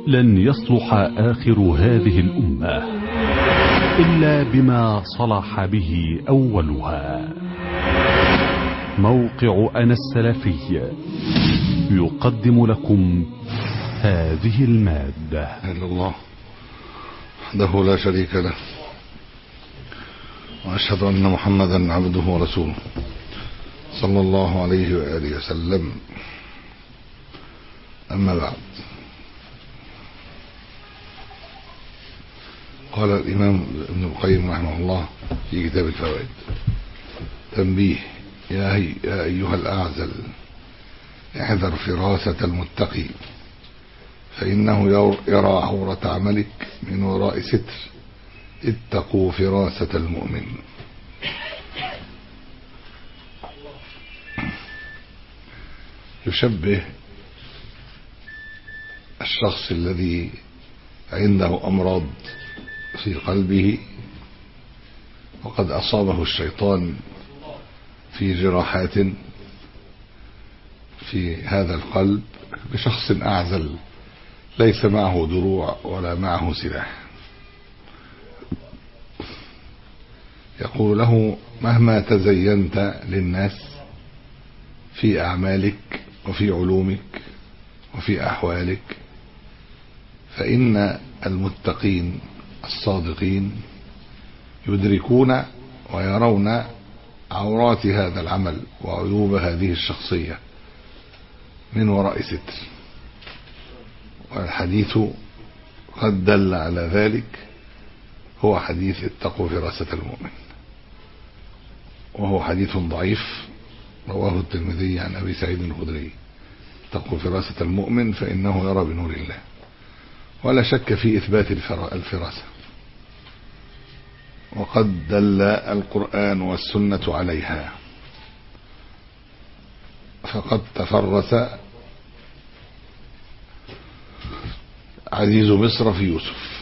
لن يصلح آخر هذه الأمة إلا بما صلح به أولها موقع أنا السلفي يقدم لكم هذه المادة إلا الله وحده لا شريك له وأشهد أن محمدا عبده ورسوله صلى الله عليه وآله وسلم أما بعد قال الإمام ابن القيم رحمه الله في كتاب الفوائد تنبيه يا, يا أيها الأعزل احذر فراسة المتقي فإنه يرى عورة عملك من وراء ستر اتقوا فراسة المؤمن يشبه الشخص الذي عنده أمراض في قلبه وقد أصابه الشيطان في جراحات في هذا القلب بشخص أعزل ليس معه دروع ولا معه سلاح يقول له مهما تزينت للناس في أعمالك وفي علومك وفي أحوالك فإن المتقين الصادقين يدركون ويرون عورات هذا العمل وعيوب هذه الشخصية من وراء ستر والحديث قد دل على ذلك هو حديث اتقوا فراسة المؤمن وهو حديث ضعيف رواه الترمذي عن أبي سعيد الخدري اتقوا فراسة المؤمن فإنه يرى بنور الله ولا شك في إثبات الفراسة وقد دل القرآن والسنة عليها فقد تفرس عزيز مصر في يوسف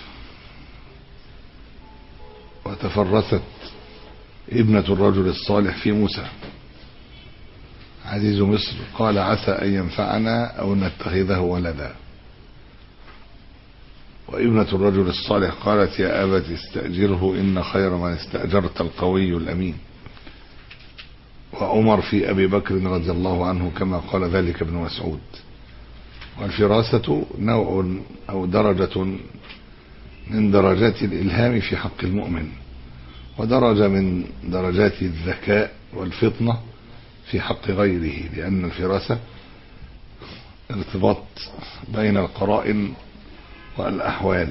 وتفرست ابنة الرجل الصالح في موسى عزيز مصر قال عسى أن ينفعنا أو نتخذه ولدا وابنة الرجل الصالح قالت يا أبت استأجره إن خير من استأجرت القوي الأمين وعمر في أبي بكر رضي الله عنه كما قال ذلك ابن مسعود والفراسة نوع أو درجة من درجات الإلهام في حق المؤمن ودرجة من درجات الذكاء والفطنة في حق غيره لأن الفراسة ارتباط بين القرائن والأحوال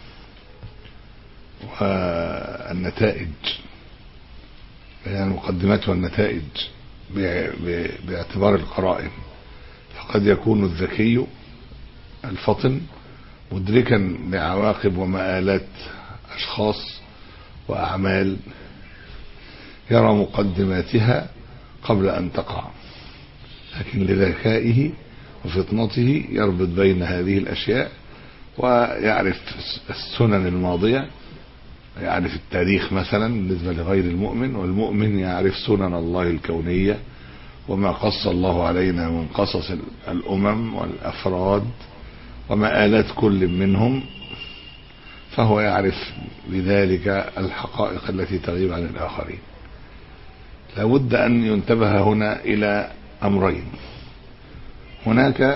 والنتائج بين المقدمات والنتائج باعتبار القرائن فقد يكون الذكي الفطن مدركا لعواقب ومآلات أشخاص وأعمال يرى مقدماتها قبل أن تقع لكن لذكائه وفطنته يربط بين هذه الأشياء ويعرف السنن الماضية يعرف التاريخ مثلا بالنسبة لغير المؤمن والمؤمن يعرف سنن الله الكونية وما قص الله علينا من قصص الأمم والأفراد ومآلات كل منهم فهو يعرف بذلك الحقائق التي تغيب عن الآخرين لابد أن ينتبه هنا إلى أمرين هناك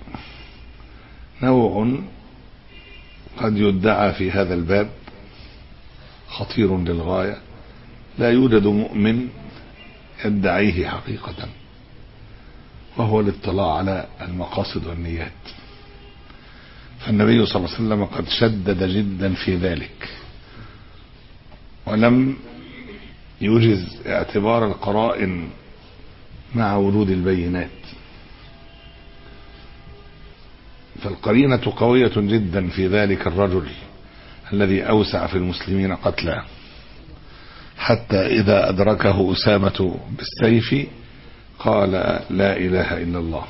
نوع قد يدعى في هذا الباب خطير للغاية لا يوجد مؤمن يدعيه حقيقة وهو الاطلاع على المقاصد والنيات فالنبي صلى الله عليه وسلم قد شدد جدا في ذلك ولم يجز اعتبار القرائن مع وجود البينات فالقرينة قوية جدا في ذلك الرجل الذي أوسع في المسلمين قتلا حتى إذا أدركه أسامة بالسيف قال لا إله إلا الله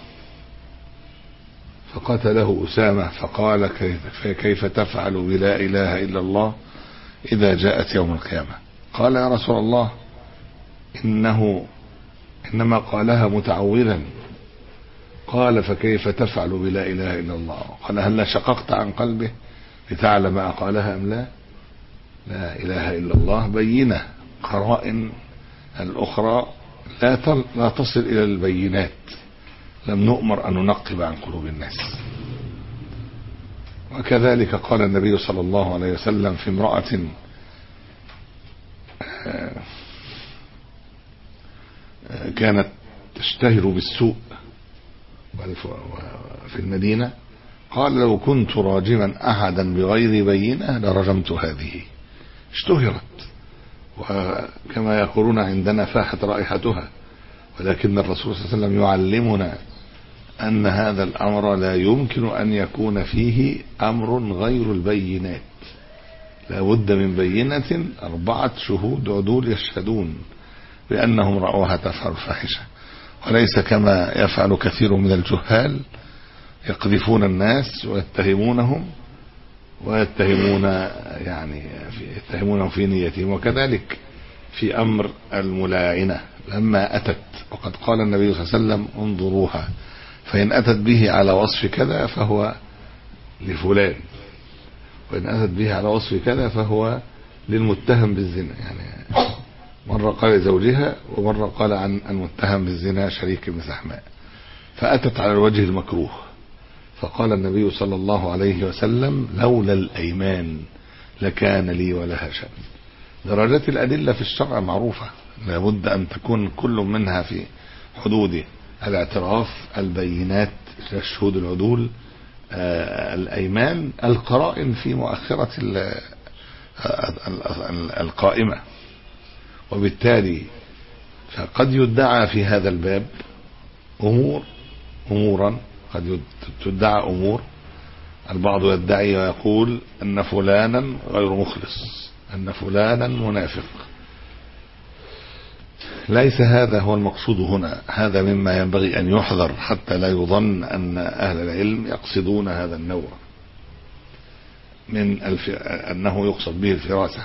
فقتله أسامة فقال كيف, كيف تفعل بلا إله إلا الله إذا جاءت يوم القيامة قال يا رسول الله إنه إنما قالها متعوذا قال فكيف تفعل بلا إله إلا الله قال هل شققت عن قلبه لتعلم أقالها أم لا لا إله إلا الله بينة قرائن الأخرى لا لا تصل إلى البينات لم نؤمر أن ننقب عن قلوب الناس وكذلك قال النبي صلى الله عليه وسلم في امرأة كانت تشتهر بالسوء في المدينة قال لو كنت راجما أحدا بغير بينة لرجمت هذه اشتهرت وكما يقولون عندنا فاحت رائحتها ولكن الرسول صلى الله عليه وسلم يعلمنا أن هذا الأمر لا يمكن أن يكون فيه أمر غير البينات لا بد من بينة أربعة شهود عدول يشهدون بأنهم رأوها تفعل الفاحشة وليس كما يفعل كثير من الجهال يقذفون الناس ويتهمونهم ويتهمون يعني يتهمونهم في نيتهم وكذلك في أمر الملاعنة لما أتت وقد قال النبي صلى الله عليه وسلم انظروها فإن أتت به على وصف كذا فهو لفلان وإن أتت به على وصف كذا فهو للمتهم بالزنا يعني مرة قال زوجها ومرة قال عن المتهم بالزنا شريك ابن سحماء فأتت على الوجه المكروه فقال النبي صلى الله عليه وسلم لولا الأيمان لكان لي ولها شأن درجات الأدلة في الشرع معروفة لابد أن تكون كل منها في حدود الاعتراف البينات الشهود العدول آه الأيمان القرائن في مؤخرة القائمة وبالتالي فقد يدعى في هذا الباب أمور أمورا قد تدعى أمور البعض يدعي ويقول أن فلانا غير مخلص أن فلانا منافق ليس هذا هو المقصود هنا هذا مما ينبغي أن يحذر حتى لا يظن أن أهل العلم يقصدون هذا النوع من الف... أنه يقصد به الفراسة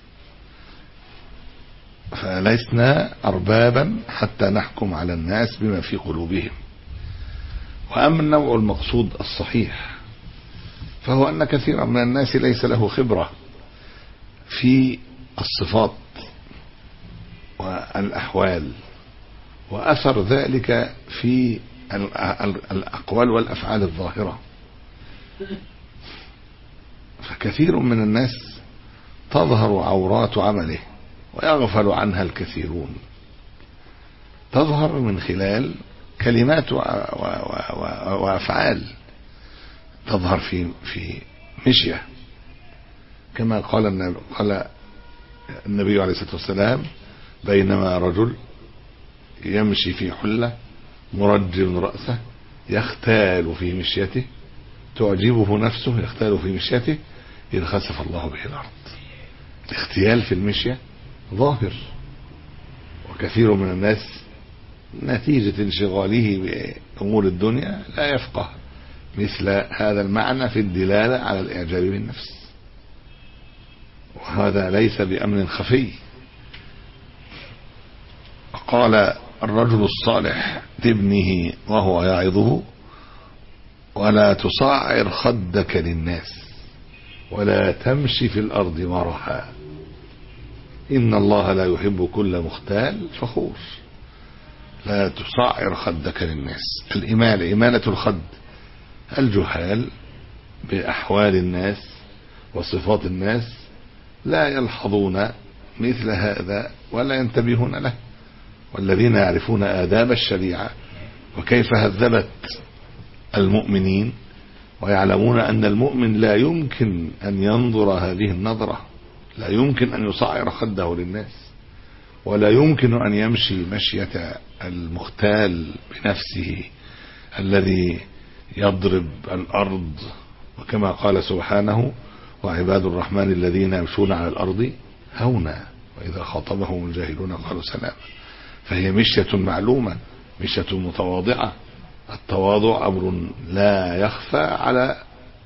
فلسنا أربابا حتى نحكم على الناس بما في قلوبهم وأما النوع المقصود الصحيح فهو أن كثيرا من الناس ليس له خبرة في الصفات والأحوال وأثر ذلك في الأقوال والأفعال الظاهرة فكثير من الناس تظهر عورات عمله ويغفل عنها الكثيرون تظهر من خلال كلمات وأفعال تظهر في في مشية كما قال النبي, قال النبي عليه الصلاة والسلام بينما رجل يمشي في حلة مرجل رأسه يختال في مشيته تعجبه نفسه يختال في مشيته إذ خسف الله به الأرض الاختيال في المشية ظاهر وكثير من الناس نتيجة انشغاله بأمور الدنيا لا يفقه مثل هذا المعنى في الدلالة على الإعجاب بالنفس وهذا ليس بأمن خفي قال الرجل الصالح لابنه وهو يعظه ولا تصعر خدك للناس ولا تمشي في الأرض مرحا إن الله لا يحب كل مختال فخور لا تصعر خدك للناس الإمالة إمالة الخد الجهال بأحوال الناس وصفات الناس لا يلحظون مثل هذا ولا ينتبهون له والذين يعرفون آداب الشريعة وكيف هذبت المؤمنين ويعلمون أن المؤمن لا يمكن أن ينظر هذه النظرة لا يمكن أن يصعر خده للناس ولا يمكن أن يمشي مشية المختال بنفسه الذي يضرب الأرض وكما قال سبحانه وعباد الرحمن الذين يمشون على الأرض هونا وإذا خاطبهم الجاهلون قالوا سلاما فهي مشية معلومة مشية متواضعة التواضع أمر لا يخفى على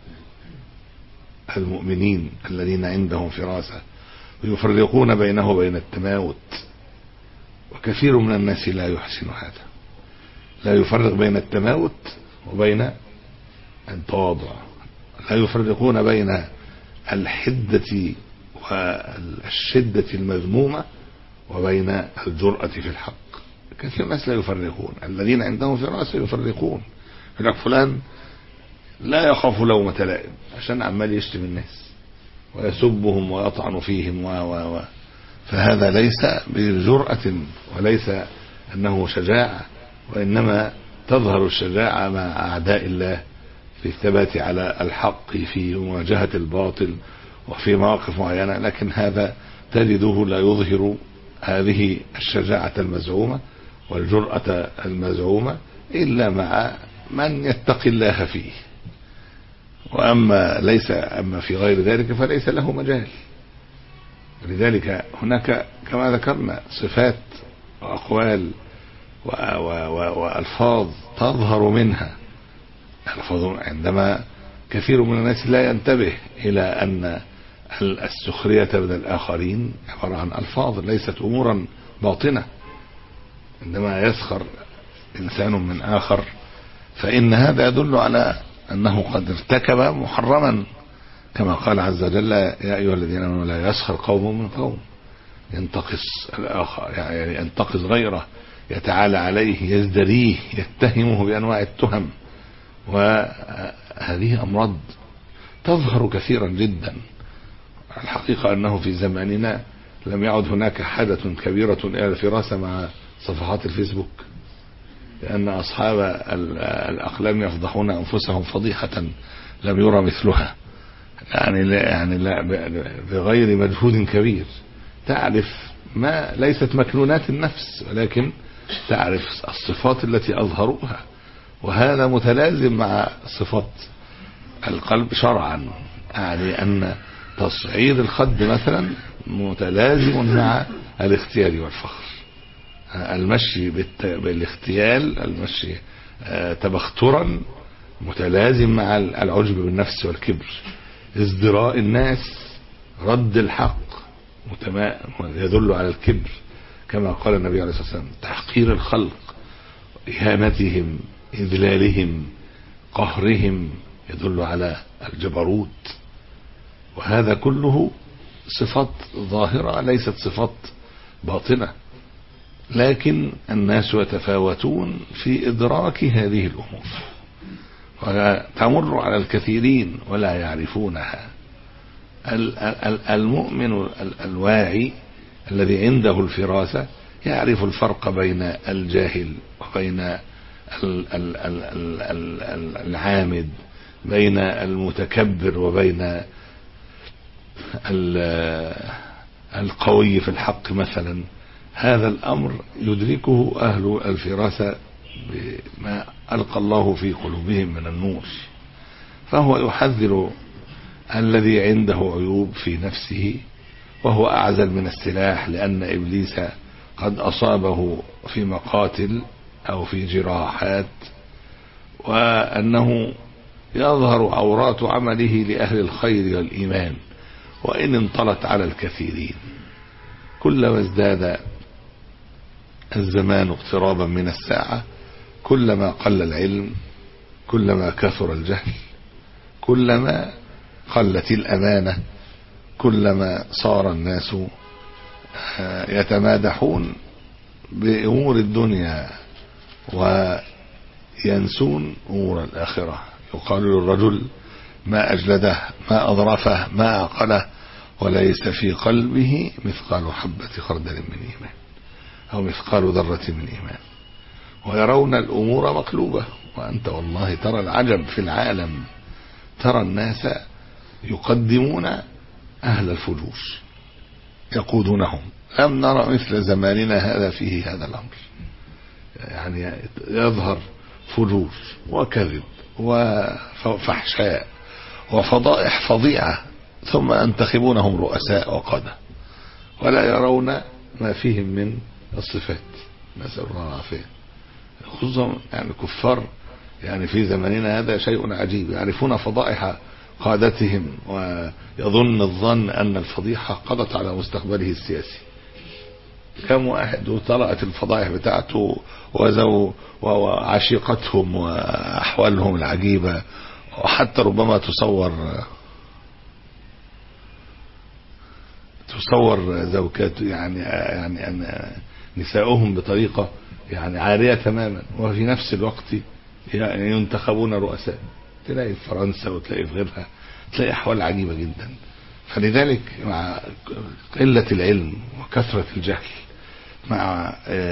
المؤمنين الذين عندهم فراسة ويفرقون بينه وبين التماوت وكثير من الناس لا يحسن هذا لا يفرق بين التماوت وبين التواضع لا يفرقون بين الحدة والشدة المذمومة وبين الجرأة في الحق كثير الناس لا يفرقون الذين عندهم فراسة يفرقون يقول لك فلان لا يخاف لومة لائم عشان عمال يشتم الناس ويسبهم ويطعن فيهم و و و فهذا ليس بجرأة وليس أنه شجاعة وإنما تظهر الشجاعة مع أعداء الله في الثبات على الحق في مواجهة الباطل وفي مواقف معينة لكن هذا تجده لا يظهر هذه الشجاعة المزعومة والجرأة المزعومة إلا مع من يتقي الله فيه وأما ليس أما في غير ذلك فليس له مجال ولذلك هناك كما ذكرنا صفات وأقوال و و و وألفاظ تظهر منها ألفاظ عندما كثير من الناس لا ينتبه إلى أن السخرية من الآخرين عبارة عن ألفاظ ليست أمورا باطنة عندما يسخر إنسان من آخر فإن هذا يدل على أنه قد ارتكب محرما كما قال عز وجل يا أيها الذين آمنوا لا يسخر قوم من قوم ينتقص الآخر يعني ينتقص غيره يتعالى عليه يزدريه يتهمه بأنواع التهم وهذه أمراض تظهر كثيرا جدا الحقيقة أنه في زماننا لم يعد هناك حاجة كبيرة إلى الفراسة مع صفحات الفيسبوك لأن أصحاب الأقلام يفضحون أنفسهم فضيحة لم يرى مثلها يعني لا يعني لا بغير مجهود كبير تعرف ما ليست مكنونات النفس ولكن تعرف الصفات التي أظهروها وهذا متلازم مع صفات القلب شرعا يعني أن تصعيد الخد مثلا متلازم مع الاختيار والفخر المشي بالاختيال المشي تبخترا متلازم مع العجب بالنفس والكبر ازدراء الناس رد الحق يدل على الكبر كما قال النبي عليه الصلاة والسلام تحقير الخلق إهانتهم إذلالهم قهرهم يدل على الجبروت وهذا كله صفات ظاهرة ليست صفات باطنة لكن الناس يتفاوتون في إدراك هذه الأمور وتمر على الكثيرين ولا يعرفونها المؤمن الواعي الذي عنده الفراسة يعرف الفرق بين الجاهل وبين العامد بين المتكبر وبين القوي في الحق مثلا هذا الأمر يدركه أهل الفراسة بما ألقى الله في قلوبهم من النور فهو يحذر الذي عنده عيوب في نفسه وهو أعزل من السلاح لأن إبليس قد أصابه في مقاتل أو في جراحات وأنه يظهر عورات عمله لأهل الخير والإيمان وإن انطلت على الكثيرين كلما ازداد الزمان اقترابا من الساعة كلما قل العلم كلما كثر الجهل كلما قلت الأمانة كلما صار الناس يتمادحون بأمور الدنيا وينسون أمور الآخرة يقال للرجل ما أجلده ما أضرفه ما أعقله وليس في قلبه مثقال حبة خردل من إيمان أو مثقال ذرة من إيمان ويرون الأمور مقلوبة وأنت والله ترى العجب في العالم ترى الناس يقدمون أهل الفجور يقودونهم لم نرى مثل زماننا هذا فيه هذا الأمر يعني يظهر فجور وكذب وفحشاء وفضائح فظيعة ثم ينتخبونهم رؤساء وقادة ولا يرون ما فيهم من الصفات نسأل الله العافية خصوصا يعني الكفار يعني في زماننا هذا شيء عجيب يعرفون فضائح قادتهم ويظن الظن أن الفضيحة قضت على مستقبله السياسي كم واحد وطلعت الفضائح بتاعته وزو وعشيقتهم وأحوالهم العجيبة وحتى ربما تصور تصور زوجات يعني يعني أن نساؤهم بطريقة يعني عارية تماما وفي نفس الوقت يعني ينتخبون رؤساء تلاقي في فرنسا وتلاقي في غيرها تلاقي أحوال عجيبة جدا فلذلك مع قلة العلم وكثرة الجهل مع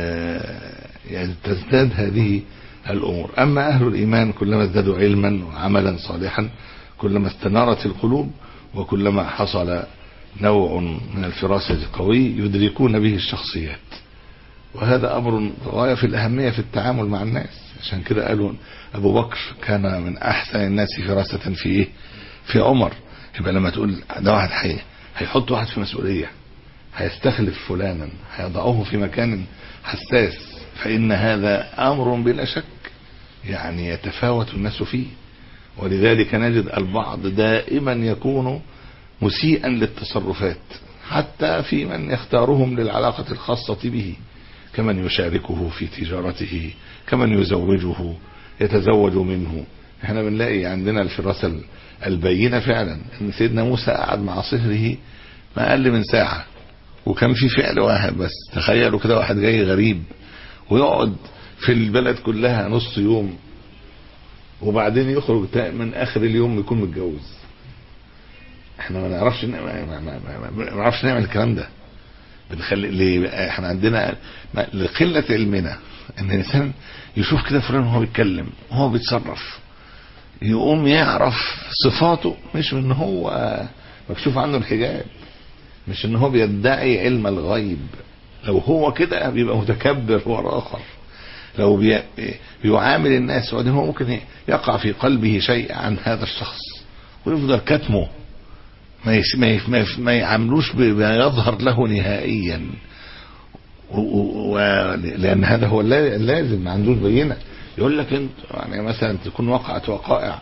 يعني تزداد هذه الأمور أما أهل الإيمان كلما ازدادوا علما وعملا صالحا كلما استنارت القلوب وكلما حصل نوع من الفراسة قوي يدركون به الشخصيات وهذا أمر غاية في الأهمية في التعامل مع الناس عشان كده قالوا أبو بكر كان من أحسن الناس فراسة في إيه في عمر يبقى لما تقول ده واحد حي هيحط واحد في مسؤولية هيستخلف فلانا هيضعه في مكان حساس فإن هذا أمر بلا شك يعني يتفاوت الناس فيه ولذلك نجد البعض دائما يكون مسيئا للتصرفات حتى في من يختارهم للعلاقة الخاصة به كمن يشاركه في تجارته كمن يزوجه يتزوج منه احنا بنلاقي عندنا الفراسة البينة فعلا ان سيدنا موسى قعد مع صهره ما اقل من ساعة وكان في فعل واحد بس تخيلوا كده واحد جاي غريب ويقعد في البلد كلها نص يوم وبعدين يخرج من اخر اليوم يكون متجوز احنا ما نعرفش ما, ما, ما, ما نعرفش نعمل الكلام ده بنخلي ليه احنا عندنا لقله علمنا ان الانسان يشوف كده فلان وهو بيتكلم وهو بيتصرف يقوم يعرف صفاته مش من هو مكشوف عنه الحجاب مش ان هو بيدعي علم الغيب لو هو كده بيبقى متكبر هو الاخر لو بي... بيعامل الناس وبعدين هو ممكن يقع في قلبه شيء عن هذا الشخص ويفضل كتمه ما يس... ما, يف... ما, يف... ما يعاملوش بما يظهر له نهائيا و... و... لان هذا هو اللازم ما عندوش بينه يقول لك انت يعني مثلا تكون وقعت وقائع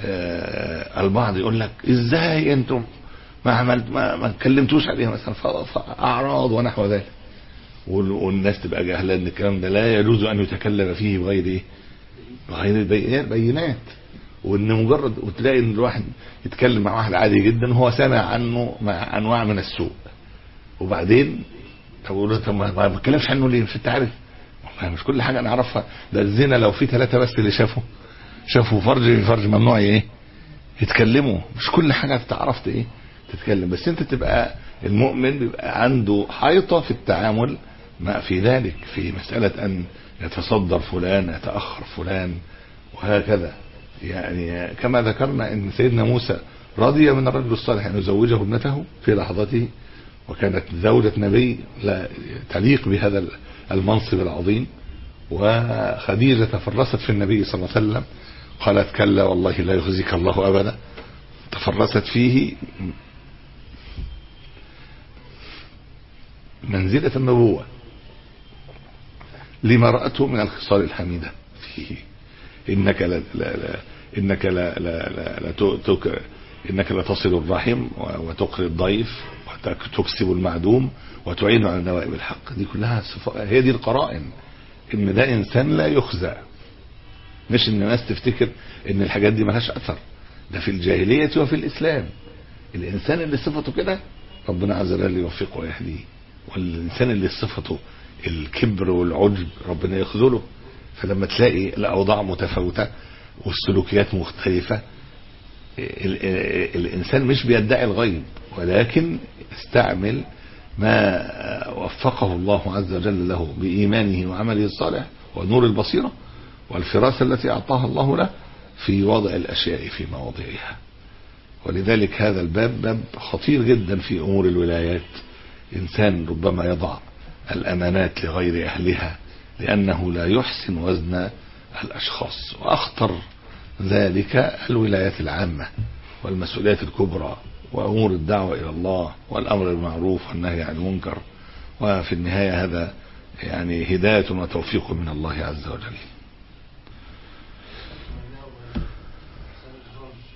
آه البعض يقول لك ازاي انتم ما عملت ما, ما اتكلمتوش عليها مثلا اعراض ونحو ذلك والناس تبقى جاهله ان الكلام ده لا يجوز ان يتكلم فيه بغير ايه بغير البينات وان مجرد وتلاقي ان الواحد يتكلم مع واحد عادي جدا هو سامع عنه مع انواع من السوء وبعدين طب اقول له طب ما بتكلمش عنه ليه مش انت عارف مش كل حاجه انا اعرفها ده الزنا لو في ثلاثه بس اللي شافوا شافوا فرج فرج ممنوع ايه يتكلموا مش كل حاجه انت عرفت ايه تتكلم بس انت تبقى المؤمن بيبقى عنده حيطه في التعامل ما في ذلك في مساله ان يتصدر فلان يتاخر فلان وهكذا يعني كما ذكرنا ان سيدنا موسى رضي من الرجل الصالح ان يزوجه ابنته في لحظته وكانت زوجة نبي لا تليق بهذا المنصب العظيم وخديجة تفرست في النبي صلى الله عليه وسلم قالت كلا والله لا يخزيك الله أبدا تفرست فيه منزلة النبوة لما رأته من الخصال الحميدة فيه إنك لا, لا, لا إنك لا, لا, لا, لا تك إنك لا تصل الرحم وتقري الضيف وتكسب المعدوم وتعين على نوائب الحق دي كلها هي دي القرائن ان ده انسان لا يخزى مش ان الناس تفتكر ان الحاجات دي ملهاش اثر ده في الجاهلية وفي الاسلام الانسان اللي صفته كده ربنا عز وجل يوفقه ويهديه والانسان اللي صفته الكبر والعجب ربنا يخذله فلما تلاقي الاوضاع متفاوتة والسلوكيات مختلفة الانسان مش بيدعي الغيب ولكن استعمل ما وفقه الله عز وجل له بإيمانه وعمله الصالح ونور البصيرة والفراسة التي أعطاها الله له في وضع الأشياء في مواضعها ولذلك هذا الباب باب خطير جدا في أمور الولايات إنسان ربما يضع الأمانات لغير أهلها لأنه لا يحسن وزن الأشخاص وأخطر ذلك الولايات العامة والمسؤوليات الكبرى وأمور الدعوة إلى الله والأمر بالمعروف والنهي عن المنكر وفي النهاية هذا يعني هداية وتوفيق من الله عز وجل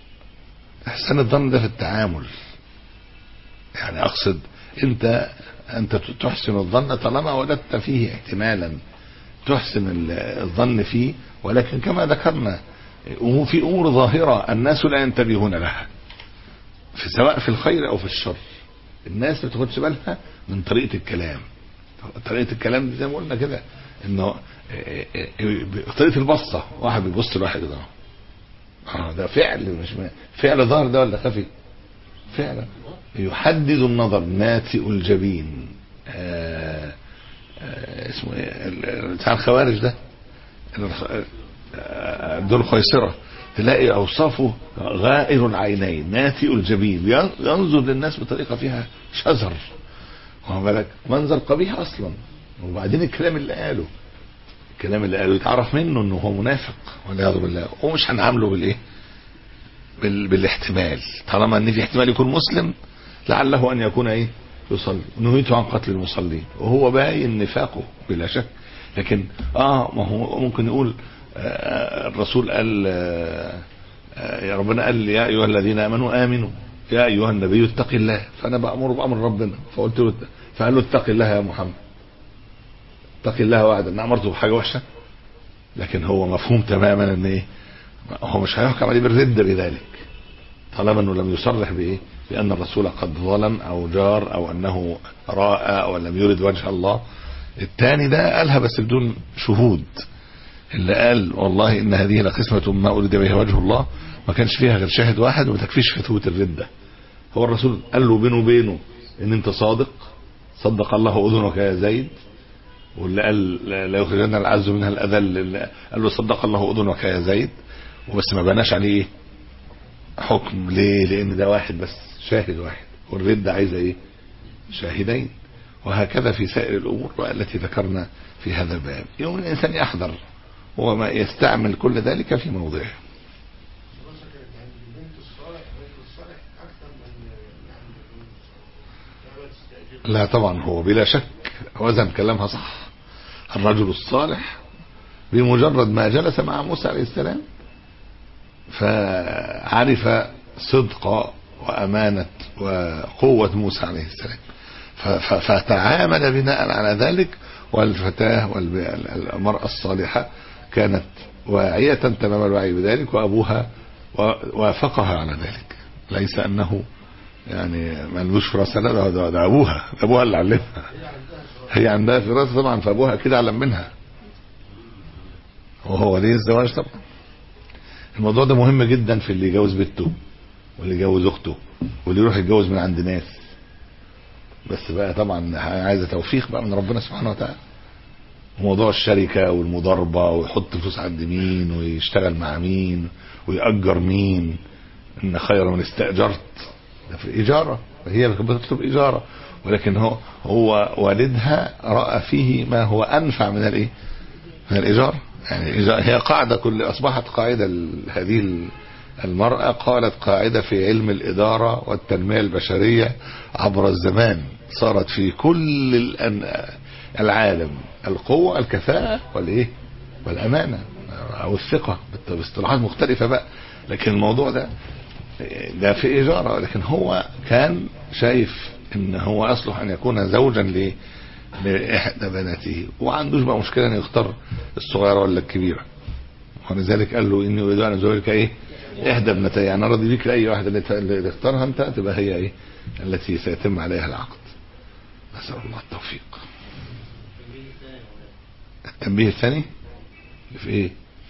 إحسان الظن ده في التعامل يعني أقصد أنت انت تحسن الظن طالما وجدت فيه احتمالا تحسن ال- الظن فيه ولكن كما ذكرنا في امور ظاهره الناس لا ينتبهون لها في سواء في الخير او في الشر الناس ما تاخدش بالها من طريقه الكلام طريقه الكلام دي زي ما قلنا كده انه إيه إيه إيه طريقه البصه واحد بيبص لواحد كده اه ده فعل مش م- فعل ظاهر ده ولا خفي فعلا يحدد النظر ناتئ الجبين آه آه اسمه ايه ال- ال- بتاع الخوارج ده الخ- آه، دول خيسرة تلاقي أوصافه غائر العينين ناتئ الجبين ين- ينظر للناس بطريقة فيها شذر واخد بالك منظر قبيح أصلا وبعدين الكلام اللي قاله الكلام اللي قاله يتعرف منه انه هو منافق والعياذ بالله ومش هنعامله بالايه بال... بالاحتمال طالما ان في احتمال يكون مسلم لعله ان يكون ايه يصلي نهيته عن قتل المصلين وهو باين نفاقه بلا شك لكن اه ما هو ممكن يقول آه الرسول قال آه آه يا ربنا قال يا ايها الذين امنوا امنوا يا ايها النبي اتق الله فانا بامر بامر ربنا فقلت له فقال له اتق الله يا محمد اتق الله وعد ان امرته بحاجه وحشه لكن هو مفهوم تماما ان ايه هو مش هيحكم عليه بالردة بذلك طالما انه لم يصرح بايه بان الرسول قد ظلم او جار او انه راى او لم يرد وجه الله الثاني ده قالها بس بدون شهود اللي قال والله ان هذه لقسمة ما اريد بها وجه الله ما كانش فيها غير شاهد واحد وما تكفيش فتوة الردة هو الرسول قال له بينه وبينه ان انت صادق صدق الله اذنك يا زيد واللي قال لا يخرجن العز منها الاذل قال له صدق الله اذنك يا زيد وبس ما بناش عليه ايه حكم ليه لان ده واحد بس شاهد واحد والردة عايزه ايه شاهدين وهكذا في سائر الامور التي ذكرنا في هذا الباب يوم الانسان يحذر وما يستعمل كل ذلك في موضعه لا طبعا هو بلا شك وزن كلامها صح الرجل الصالح بمجرد ما جلس مع موسى عليه السلام فعرف صدق وأمانة وقوة موسى عليه السلام فتعامل بناء على ذلك والفتاة والمرأة الصالحة كانت واعية تمام الوعي بذلك وأبوها وافقها على ذلك ليس أنه يعني ملوش فراسة لا ده, ده أبوها ده أبوها اللي علمها هي عندها فراسة طبعا فأبوها كده علم منها وهو ليه الزواج طبعا الموضوع ده مهم جدا في اللي يجوز بنته واللي يجوز اخته واللي يروح يتجوز من عند ناس بس بقى طبعا عايزه توفيق بقى من ربنا سبحانه وتعالى موضوع الشركة والمضاربة ويحط فلوس عند مين ويشتغل مع مين ويأجر مين ان خير من استأجرت ده في إجارة هي بتطلب إجارة ولكن هو هو والدها رأى فيه ما هو أنفع من الإيه من الإيجار يعني هي قاعدة كل أصبحت قاعدة هذه المرأة قالت قاعدة في علم الإدارة والتنمية البشرية عبر الزمان صارت في كل العالم القوة الكفاءة والإيه والأمانة أو الثقة باصطلاحات مختلفة بقى لكن الموضوع ده ده في إجارة لكن هو كان شايف ان هو يصلح ان يكون زوجا ل لإحدى بناته وعندوش بقى مشكلة ان يختار الصغيرة ولا الكبيرة ولذلك قال له اني اريد ان ازوجك ايه احدى ابنتي يعني راضي بيك لاي واحدة اللي تختارها انت تبقى هي ايه التي سيتم عليها العقد نسأل الله التوفيق التنبيه الثاني في ايه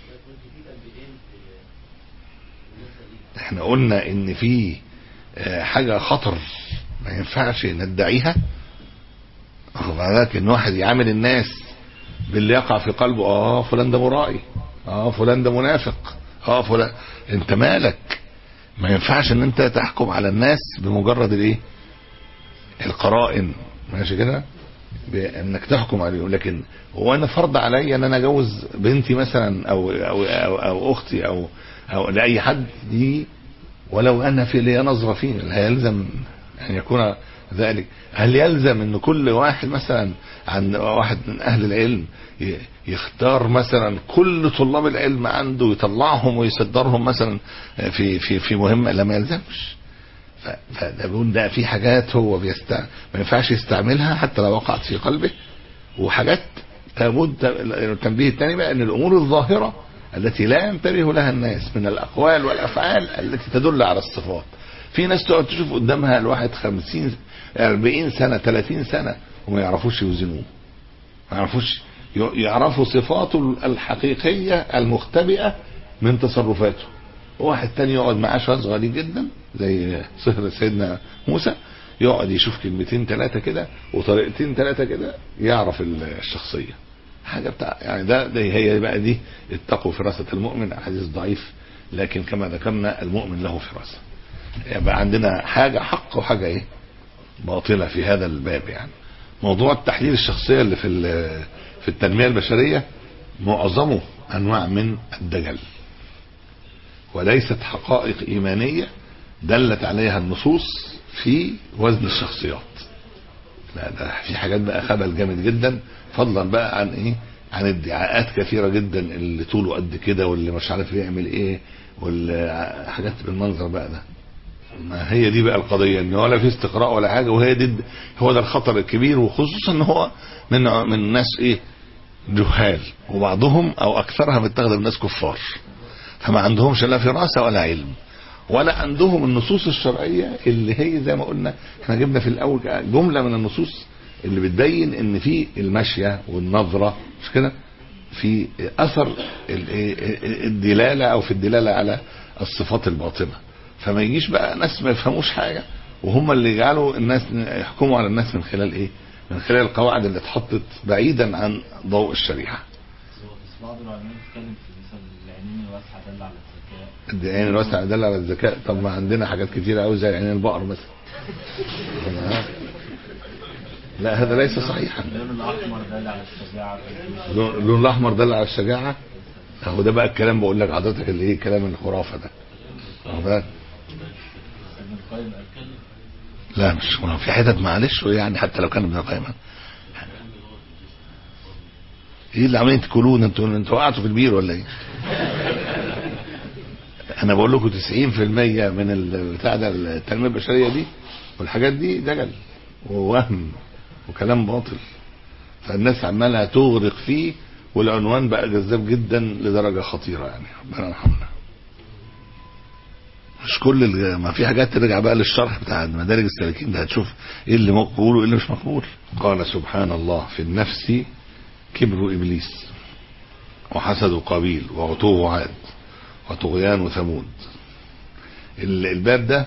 احنا قلنا ان في حاجة خطر ما ينفعش ندعيها واخد بالك ان واحد يعامل الناس باللي يقع في قلبه اه فلان ده مرائي اه فلان ده منافق اه فلان انت مالك ما ينفعش ان انت تحكم على الناس بمجرد الايه القرائن ماشي كده بانك تحكم عليهم لكن هو انا فرض عليا ان انا اجوز بنتي مثلا او او او, أو اختي او او لاي حد دي ولو ان في لي نظره فيه هل يلزم ان يكون ذلك هل يلزم ان كل واحد مثلا عن واحد من اهل العلم يختار مثلا كل طلاب العلم عنده يطلعهم ويصدرهم مثلا في في في مهمه لا ما يلزمش ف- فده بيقول ده في حاجات هو بيست ما ينفعش يستعملها حتى لو وقعت في قلبه وحاجات لابد التنبيه الثاني بقى ان الامور الظاهره التي لا ينتبه لها الناس من الاقوال والافعال التي تدل على الصفات في ناس تقعد تشوف قدامها الواحد خمسين أربعين سنة ثلاثين سنة وما يعرفوش يوزنوه ما يعرفوش ي- يعرفوا صفاته الحقيقية المختبئة من تصرفاته واحد تاني يقعد معاه شوية صغيرين جدا زي صهر سيدنا موسى يقعد يشوف كلمتين ثلاثة كده وطريقتين ثلاثة كده يعرف ال- الشخصية حاجة بتاع يعني ده, ده هي بقى دي اتقوا فراسة المؤمن حديث ضعيف لكن كما ذكرنا المؤمن له فراسة يبقى عندنا حاجة حق وحاجة ايه باطلة في هذا الباب يعني موضوع التحليل الشخصية اللي في ال- في التنمية البشرية معظمه أنواع من الدجل وليست حقائق إيمانية دلت عليها النصوص في وزن الشخصيات لا ده في حاجات بقى خبل جامد جدا فضلا بقى عن ايه عن ادعاءات كثيرة جدا اللي طوله قد كده واللي مش عارف يعمل ايه واللي حاجات بالمنظر بقى ده ما هي دي بقى القضية ان ولا في استقراء ولا حاجة وهي دي هو ده الخطر الكبير وخصوصا ان هو من من ناس ايه جهال وبعضهم او اكثرها متخذ الناس كفار فما عندهمش لا فراسة ولا علم ولا عندهم النصوص الشرعية اللي هي زي ما قلنا احنا جبنا في الاول جملة من النصوص اللي بتبين ان في المشية والنظرة مش كده في اثر ال- الدلالة او في الدلالة على الصفات الباطنة فما يجيش بقى ناس ما يفهموش حاجة وهم اللي يجعلوا الناس يحكموا على الناس من خلال ايه من خلال القواعد اللي اتحطت بعيدا عن ضوء الشريعة هو في بعض العلماء بيتكلم في مثلا العينين الواسعة دل على الذكاء العين الواسعة دل على الذكاء طب ما عندنا حاجات كتيرة قوي زي عين البقر مثلا لا هذا ليس صحيحا اللون الأحمر دل على الشجاعة اللون اللون الاحمر دل على الشجاعة اهو ده بقى الكلام بقول لك حضرتك اللي ايه كلام الخرافة ده واخد بالك؟ ابن القيم قال كده لا مش ما هو في حتت معلش يعني حتى لو كان ابن القيم ايه اللي عاملين تاكلوه انتوا انتوا وقعتوا في البير ولا ايه؟ انا بقول لكم 90% من البتاع ده التنميه البشريه دي والحاجات دي دجل ووهم وكلام باطل فالناس عمالها تغرق فيه والعنوان بقى جذاب جدا لدرجه خطيره يعني ربنا يرحمنا مش كل ال- ما في حاجات ترجع بقى للشرح بتاع مدارج السالكين ده هتشوف ايه اللي مقبول وايه اللي مش مقبول قال سبحان الله في النفس كبر ابليس وحسد قابيل وعتوه عاد وطغيان ثمود ال- الباب ده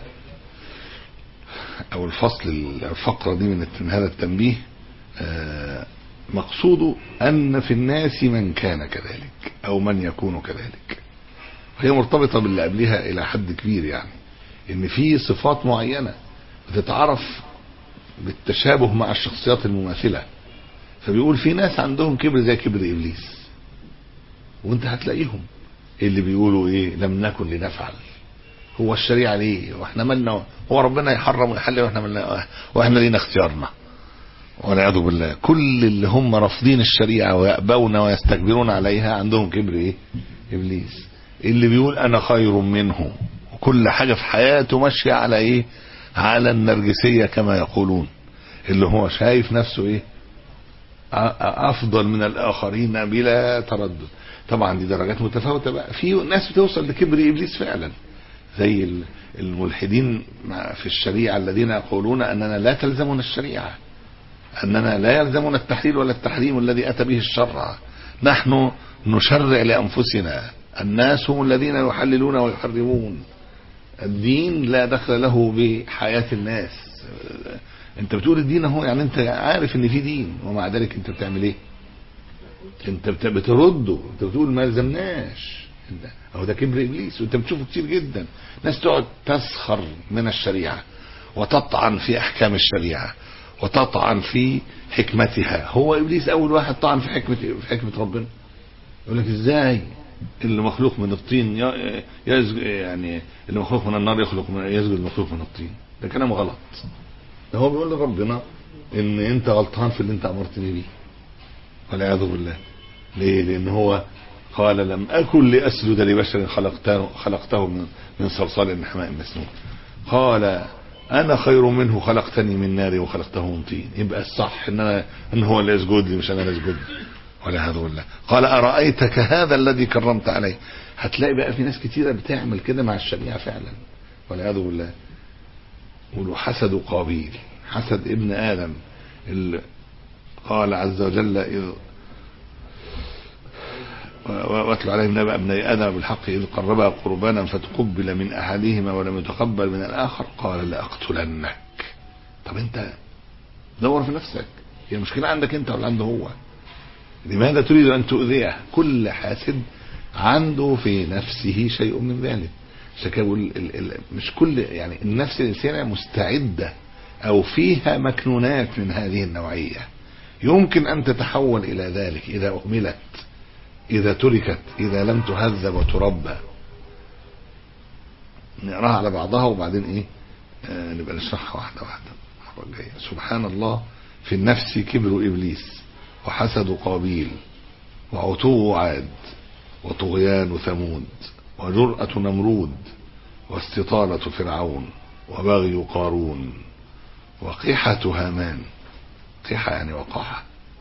او الفصل الفقرة دي من من هذا التنبيه آه، مقصوده ان في الناس من كان كذلك او من يكون كذلك هي مرتبطة باللي قبلها الى حد كبير يعني ان في صفات معينة بتتعرف بالتشابه مع الشخصيات المماثلة فبيقول في ناس عندهم كبر زي كبر ابليس وانت هتلاقيهم اللي بيقولوا ايه لم نكن لنفعل هو الشريعة ليه واحنا مالنا هو ربنا يحرم ويحلل واحنا مالنا واحنا لينا اختيارنا والعياذ بالله كل اللي هم رافضين الشريعة ويأبون ويستكبرون عليها عندهم كبر ايه ابليس اللي بيقول انا خير منه وكل حاجة في حياته ماشية على ايه على النرجسية كما يقولون اللي هو شايف نفسه ايه ا- افضل من الاخرين بلا تردد طبعا دي درجات متفاوته بقى في ناس بتوصل لكبر ابليس فعلا زي ال- الملحدين مع- في الشريعه الذين يقولون اننا لا تلزمنا الشريعه اننا لا يلزمنا التحليل ولا التحريم الذي اتى به الشرع نحن نشرع لانفسنا الناس هم الذين يحللون ويحرمون الدين لا دخل له بحياه الناس انت بتقول الدين اهو يعني انت عارف ان في دين ومع ذلك انت بتعمل ايه انت بت- بترده انت بتقول ما لزمناش انت- اهو ده كبر ابليس وانت بتشوفه كتير جدا ناس تقعد تسخر من الشريعه وتطعن في احكام الشريعه وتطعن في حكمتها هو ابليس اول واحد طعن في حكمه في حكمه ربنا يقول لك ازاي اللي مخلوق من الطين ي- يسجد يعني اللي مخلوق من النار يخلق من يسجد المخلوق من الطين ده كلام غلط ده هو بيقول لربنا ان انت غلطان في اللي انت امرتني بيه والعياذ بالله ليه لان هو قال لم اكن لاسجد لبشر خلقته خلقته من من صلصال من حماء مسنون قال انا خير منه خلقتني من نار وخلقته من طين يبقى الصح ان انا ان هو اللي يسجد لي مش انا اللي اسجد له ولا هذا ولا قال ارايتك هذا الذي كرمت عليه هتلاقي بقى في ناس كتيره بتعمل كده مع الشريعه فعلا والعياذ بالله يقولوا حسد قابيل حسد ابن ادم اللي قال عز وجل اذ واتلو عليهم نبأ ابني ادم بالحق اذ قربا قربانا فتقبل من احدهما ولم يتقبل من الاخر قال لاقتلنك طب انت دور في نفسك هي المشكله عندك انت ولا عنده هو لماذا تريد ان تؤذيه كل حاسد عنده في نفسه شيء من ذلك عشان كده بقول ال- ال- مش كل يعني النفس الانسانيه مستعده او فيها مكنونات من هذه النوعيه يمكن ان تتحول الى ذلك اذا اهملت اذا تركت اذا لم تهذب وتربى نقراها على بعضها وبعدين ايه آه نبقى نشرحها واحده واحده المره الجايه سبحان الله في النفس كبر ابليس وحسد قابيل وعتو عاد وطغيان ثمود وجرأة نمرود واستطالة فرعون وبغي قارون وقحة هامان قحة يعني وقاحة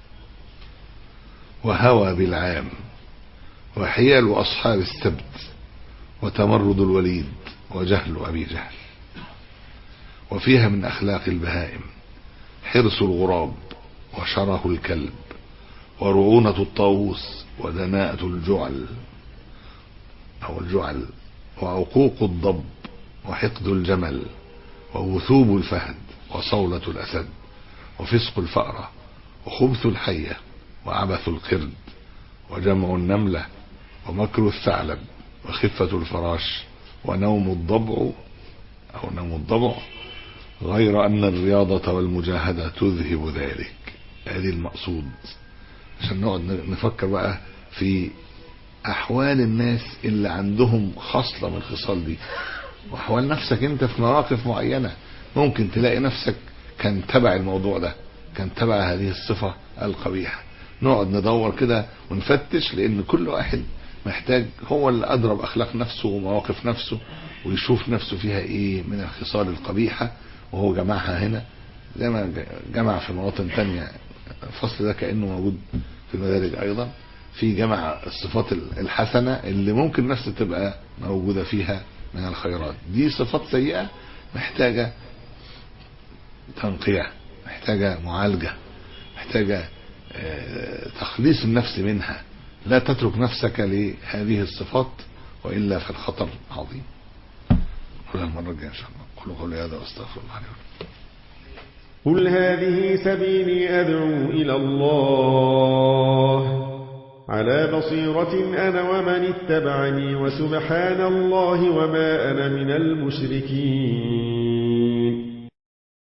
وهوى بالعام وحيل أصحاب السبت وتمرد الوليد وجهل أبي جهل وفيها من أخلاق البهائم حرص الغراب وشره الكلب ورعونة الطاووس ودناءة الجعل أو الجعل وعقوق الضب وحقد الجمل ووثوب الفهد وصولة الأسد وفسق الفأرة وخبث الحية وعبث القرد وجمع النملة ومكر الثعلب وخفة الفراش ونوم الضبع أو نوم الضبع غير أن الرياضة والمجاهدة تذهب ذلك هذه المقصود عشان نقعد نفكر بقى في أحوال الناس اللي عندهم خصلة من الخصال دي وأحوال نفسك أنت في مواقف معينة ممكن تلاقي نفسك كان تبع الموضوع ده كان تبع هذه الصفة القبيحة نقعد ندور كده ونفتش لأن كل واحد محتاج هو اللي أدرى بأخلاق نفسه ومواقف نفسه ويشوف نفسه فيها إيه من الخصال القبيحة وهو جمعها هنا زي ما جمع في مواطن تانية الفصل ده كأنه موجود في المدارج أيضا في جمع الصفات الحسنة اللي ممكن نفس تبقى موجودة فيها من الخيرات دي صفات سيئة محتاجة تنقية محتاجة معالجة محتاجة تخليص النفس منها لا تترك نفسك لهذه الصفات وإلا فالخطر عظيم قولها المرة الجاية إن شاء الله قولوا قولي هذا واستغفر الله لي قل هذه سبيلي أدعو إلى الله على بصيرة أنا ومن اتبعني وسبحان الله وما أنا من المشركين